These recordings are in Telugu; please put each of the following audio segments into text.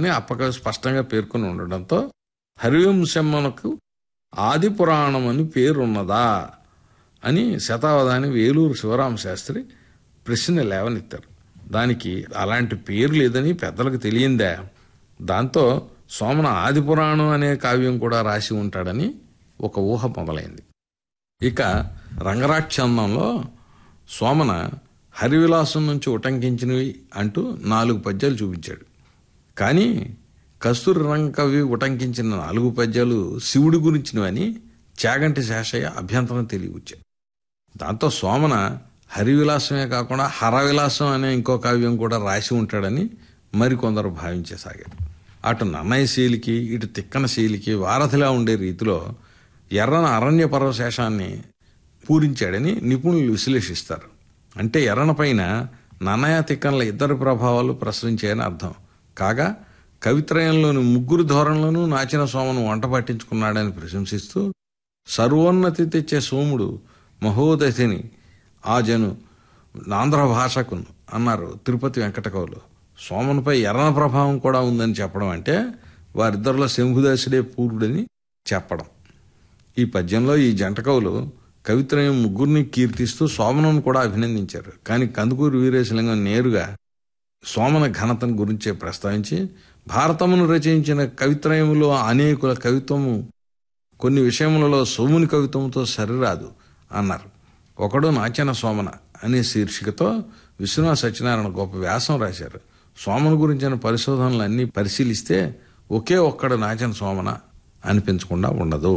అని అప్పక స్పష్టంగా పేర్కొని ఉండడంతో హరివంశమ్మనకు ఆది పురాణం అని పేరున్నదా అని శతావధాని వేలూరు శివరామ శాస్త్రి ప్రశ్న లేవనెత్తారు దానికి అలాంటి పేరు లేదని పెద్దలకు తెలియందా దాంతో సోమన ఆది పురాణం అనే కావ్యం కూడా రాసి ఉంటాడని ఒక ఊహ మొదలైంది ఇక రంగరాక్షందంలో సోమన హరివిలాసం నుంచి ఉటంకించినవి అంటూ నాలుగు పద్యాలు చూపించాడు కానీ కస్తూరి రంగకవి ఉటంకించిన నాలుగు పద్యాలు శివుడి గురించినవని చాగంటి శేషయ్య అభ్యంతరం తెలియవచ్చాడు దాంతో సోమన హరివిలాసమే కాకుండా హరవిలాసం అనే ఇంకో కావ్యం కూడా రాసి ఉంటాడని మరికొందరు భావించసాగారు అటు నన్నయ్య శైలికి ఇటు తిక్కన శైలికి వారధిలా ఉండే రీతిలో ఎర్రన అరణ్య పర్వశేషాన్ని పూరించాడని నిపుణులు విశ్లేషిస్తారు అంటే ఎర్రన పైన నన్నయ తిక్కనల ఇద్దరు ప్రభావాలు ప్రసరించాయని అర్థం కాగా కవిత్రయంలోని ముగ్గురు ధోరణులను నాచిన సోమను వంట పట్టించుకున్నాడని ప్రశంసిస్తూ సర్వోన్నతి తెచ్చే సోముడు మహోదతిని ఆ జను ఆంధ్ర భాషకు అన్నారు తిరుపతి వెంకటకవులు సోమన్పై ఎర్రన ప్రభావం కూడా ఉందని చెప్పడం అంటే వారిద్దరిలో శంభుదాసుడే పూర్వుడని చెప్పడం ఈ పద్యంలో ఈ జంట కవులు కవిత్రయం ముగ్గురిని కీర్తిస్తూ సోమనను కూడా అభినందించారు కానీ కందుకూరు వీరేశలింగం నేరుగా సోమన ఘనతను గురించే ప్రస్తావించి భారతమును రచయించిన కవిత్రయములో అనేకుల కవిత్వము కొన్ని విషయములలో సోముని కవిత్వంతో సరిరాదు అన్నారు ఒకడు నాచన సోమన అనే శీర్షికతో విశ్వనాథ సత్యనారాయణ గొప్ప వ్యాసం రాశారు సోమన గురించిన పరిశోధనలన్నీ పరిశీలిస్తే ఒకే ఒక్కడు నాచన సోమన అనిపించకుండా ఉండదు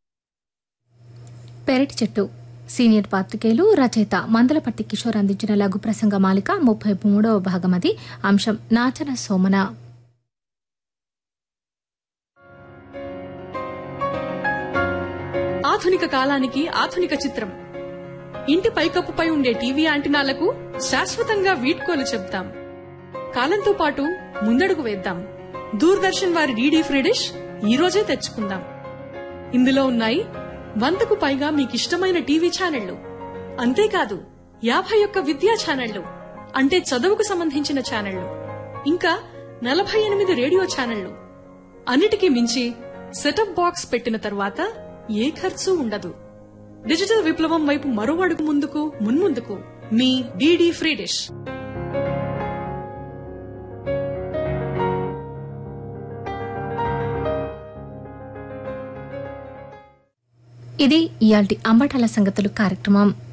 పెరటి చెట్టు సీనియర్ పాత్రికేయులు రచయిత మందలపట్టి కిషోర్ అందించిన లఘు ప్రసంగ మాలిక ముప్పై మూడవ భాగమది అంశం నాచన సోమన ఆధునిక కాలానికి ఆధునిక చిత్రం ఇంటి పైకప్పుపై ఉండే టీవీ యాంటినాలకు శాశ్వతంగా వీడ్కోలు చెప్తాం కాలంతో పాటు ముందడుగు వేద్దాం దూరదర్శన్ వారి డీడీ ఫ్రీ డిష్ ఈ రోజే తెచ్చుకుందాం ఇందులో ఉన్నాయి వందకు పైగా మీకిష్టమైన టీవీ ఛానళ్లు అంతేకాదు యాభై ఒక్క విద్యా ఛానళ్లు అంటే చదువుకు సంబంధించిన ఛానళ్లు ఇంకా నలభై ఎనిమిది రేడియో ఛానళ్లు అన్నిటికీ మించి సెటప్ బాక్స్ పెట్టిన తర్వాత ఏ ఖర్చు ఉండదు డిజిటల్ విప్లవం వైపు మరో అడుగు ముందుకు మున్ముందుకు మీ డీడీ ఫ్రీ డిష్ ఇది ఇయాల్టి అంబటాల సంగతులు కార్యక్రమం